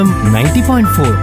ninety point four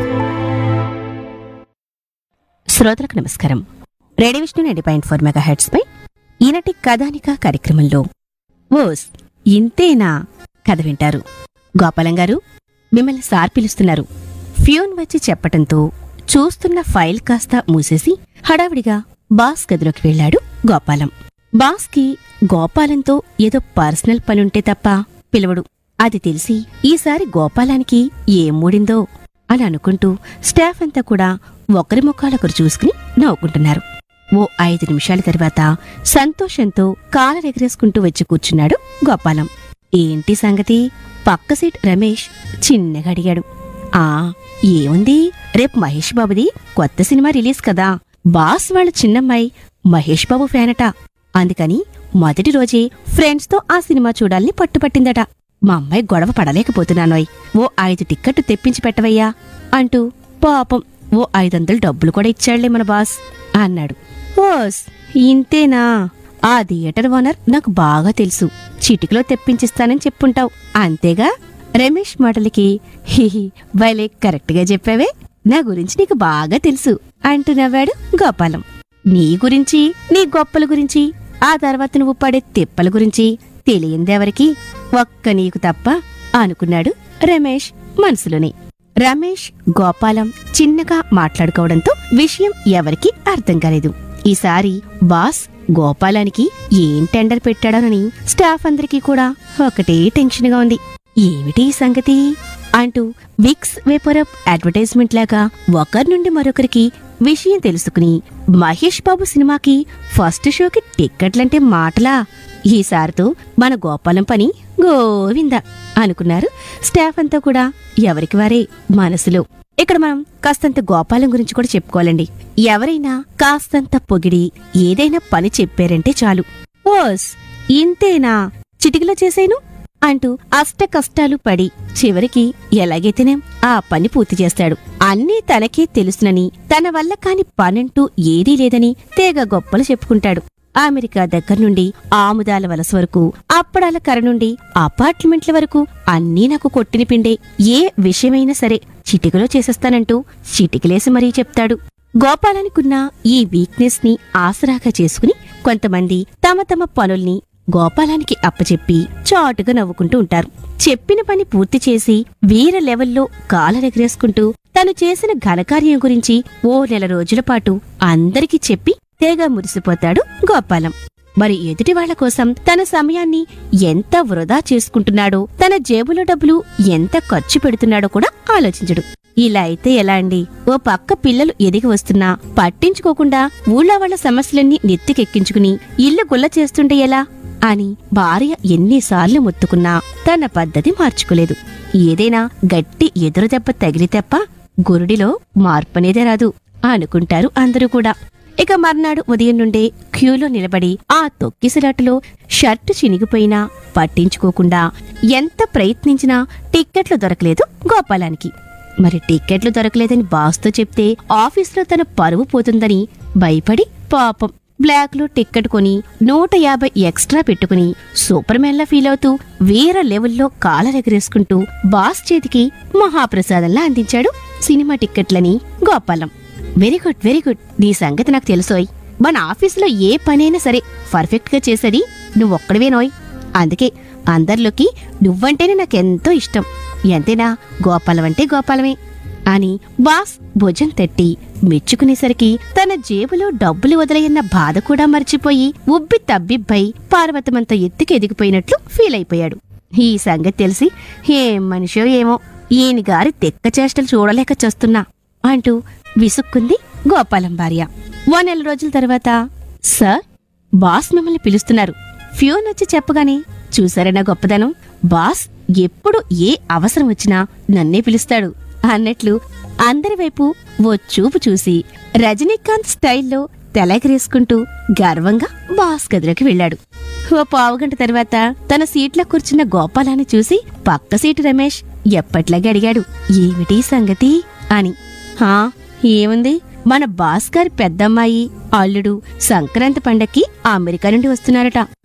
శ్రోతలకు నమస్కారం radio Vishnu ninety point four megahertz పై ఈనాటి కథానిక కార్యక్రమంలో ఓస్ ఇంతేనా కథ వింటారు గోపాలం గారు మిమ్మల్ని సార్ పిలుస్తున్నారు ఫ్యూన్ వచ్చి చెప్పటంతో చూస్తున్న ఫైల్ కాస్త మూసేసి హడావిడిగా బాస్ గదిలోకి వెళ్ళాడు గోపాలం బాస్కి గోపాలంతో ఏదో పర్సనల్ పనుంటే తప్ప పిలవడు అది తెలిసి ఈసారి గోపాలానికి ఏం మూడిందో అని అనుకుంటూ స్టాఫ్ అంతా కూడా ఒకరి ముఖాలొకరు చూసుకుని నవ్వుకుంటున్నారు ఓ ఐదు నిమిషాల తర్వాత సంతోషంతో కాలరెగరేసుకుంటూ వచ్చి కూర్చున్నాడు గోపాలం ఏంటి సంగతి పక్క సీట్ రమేష్ చిన్నగా అడిగాడు ఆ ఏముంది రేపు మహేష్ బాబుది కొత్త సినిమా రిలీజ్ కదా బాస్ వాళ్ళ చిన్నమ్మాయి మహేష్ బాబు ఫ్యానట అందుకని మొదటి రోజే ఫ్రెండ్స్తో ఆ సినిమా చూడాలని పట్టుపట్టిందట మా అమ్మాయి గొడవ పడలేకపోతున్నానోయ్ ఓ ఐదు టిక్కెట్టు తెప్పించి పెట్టవయ్యా అంటూ పాపం ఓ ఐదొందలు డబ్బులు కూడా ఇచ్చాడులే మన బాస్ అన్నాడు ఓస్ ఇంతేనా ఆ థియేటర్ ఓనర్ నాకు బాగా తెలుసు చిటికలో తెప్పించిస్తానని చెప్పుంటావు అంతేగా రమేష్ మాటలకి హిహి భలే కరెక్ట్గా చెప్పావే నా గురించి నీకు బాగా తెలుసు అంటూ నవ్వాడు గోపాలం నీ గురించి నీ గొప్పల గురించి ఆ తర్వాత నువ్వు పడే తిప్పల గురించి తెలియందెవరికి ఒక్క నీకు తప్ప అనుకున్నాడు రమేష్ మనసులోనే రమేష్ గోపాలం చిన్నగా మాట్లాడుకోవడంతో విషయం ఎవరికీ అర్థం కాలేదు ఈసారి బాస్ గోపాలానికి ఏం టెండర్ పెట్టాడోనని స్టాఫ్ అందరికీ కూడా ఒకటే టెన్షన్గా ఉంది ఏమిటి ఈ సంగతి అంటూ విక్స్ వేపరప్ అడ్వర్టైజ్మెంట్ లాగా ఒకరి నుండి మరొకరికి విషయం తెలుసుకుని మహేష్ బాబు సినిమాకి ఫస్ట్ షోకి టిక్కెట్లంటే మాటలా ఈసారితో మన గోపాలం పని గోవింద అనుకున్నారు స్టాఫ్ అంతా కూడా ఎవరికి వారే మనసులో ఇక్కడ మనం కాస్తంత గోపాలం గురించి కూడా చెప్పుకోవాలండి ఎవరైనా కాస్తంత పొగిడి ఏదైనా పని చెప్పారంటే చాలు ఓస్ ఇంతేనా చిటికలో చేసేను అంటూ అష్ట కష్టాలు పడి చివరికి ఎలాగైతేనేం ఆ పని పూర్తి చేస్తాడు అన్నీ తనకే తెలుసునని తన వల్ల కాని పనంటూ ఏదీ లేదని తేగ గొప్పలు చెప్పుకుంటాడు అమెరికా దగ్గర నుండి ఆముదాల వలస వరకు అప్పడాల కర నుండి అపార్ట్మెంట్ల వరకు అన్నీ నాకు కొట్టిన పిండే ఏ విషయమైనా సరే చిటికలో చేసేస్తానంటూ చిటికలేసి మరీ చెప్తాడు గోపాలనికున్న ఈ వీక్నెస్ ని ఆసరాగా చేసుకుని కొంతమంది తమ తమ పనుల్ని గోపాలానికి అప్పచెప్పి చాటుగా నవ్వుకుంటూ ఉంటారు చెప్పిన పని పూర్తి చేసి వీర లెవెల్లో కాలరెగరేసుకుంటూ తను చేసిన ఘనకార్యం గురించి ఓ నెల రోజుల పాటు అందరికీ చెప్పి తెగ మురిసిపోతాడు గోపాలం మరి ఎదుటి వాళ్ళ కోసం తన సమయాన్ని ఎంత వృధా చేసుకుంటున్నాడో తన జేబులో డబ్బులు ఎంత ఖర్చు పెడుతున్నాడో కూడా ఆలోచించడు ఇలా అయితే ఎలా అండి ఓ పక్క పిల్లలు ఎదిగి వస్తున్నా పట్టించుకోకుండా ఊళ్ళో వాళ్ళ సమస్యలన్నీ నెత్తికెక్కించుకుని ఇల్లు గుల్ల చేస్తుంటే ఎలా అని భార్య ఎన్నిసార్లు ముత్తుకున్నా తన పద్ధతి మార్చుకోలేదు ఏదైనా గట్టి ఎదురు దెబ్బ తగిలి తప్ప గురుడిలో మార్పనేదే రాదు అనుకుంటారు అందరూ కూడా ఇక మర్నాడు ఉదయం నుండే క్యూలో నిలబడి ఆ తొక్కిసలాటలో షర్టు చినిగిపోయినా పట్టించుకోకుండా ఎంత ప్రయత్నించినా టిక్కెట్లు దొరకలేదు గోపాలానికి మరి టిక్కెట్లు దొరకలేదని బాస్తో చెప్తే ఆఫీసులో తన పరువు పోతుందని భయపడి పాపం బ్లాక్ లో టిక్కెట్ కొని నూట యాభై ఎక్స్ట్రా పెట్టుకుని సూపర్ మ్యాన్లా ఫీల్ అవుతూ వేరే లెవెల్లో కాలరెగరేసుకుంటూ బాస్ చేతికి మహాప్రసాదంలా అందించాడు సినిమా టిక్కెట్లని Gopalam very good very good నీ సంగతి నాకు తెలుసోయ్ మన ఆఫీసులో ఏ పనైనా సరే పర్ఫెక్ట్ గా చేసేది నువ్వొక్కడివేనోయ్ అందుకే అందరిలోకి నువ్వంటేనే నాకెంతో ఇష్టం ఎంతైనా గోపాలం అంటే గోపాలమే అని బాస్ భుజం తట్టి మెచ్చుకునేసరికి తన జేబులో డబ్బులు వదిలేయన్న బాధ కూడా మర్చిపోయి ఉబ్బి తబ్బిబ్బై పార్వతమంత ఎత్తుకు ఎదిగిపోయినట్లు ఫీల్ అయిపోయాడు ఈ సంగతి తెలిసి ఏం మనిషో ఏమో ఈయన గారి తెక్క చేష్టలు చూడలేక చస్తున్నా అంటూ విసుక్కుంది గోపాలం భార్య ఓ నెల రోజుల తర్వాత సార్ బాస్ మిమ్మల్ని పిలుస్తున్నారు ఫ్యూన్ వచ్చి చెప్పగానే చూసారా నా గొప్పదనం బాస్ ఎప్పుడు ఏ అవసరం వచ్చినా నన్నే పిలుస్తాడు అన్నట్లు అందరి వైపు ఓ చూపు చూసి రజనీకాంత్ స్టైల్లో తెలగరేసుకుంటూ గర్వంగా బాస్ గదిలోకి వెళ్ళాడు ఓ పావుగంట తర్వాత తన సీట్లో కూర్చున్న గోపాలాన్ని చూసి పక్క సీటు రమేష్ ఎప్పట్లాగే అడిగాడు ఏమిటి సంగతి అని హా ఏముంది మన బాస్ గారి పెద్దమ్మాయి అల్లుడు సంక్రాంతి పండక్కి అమెరికా నుండి వస్తున్నారట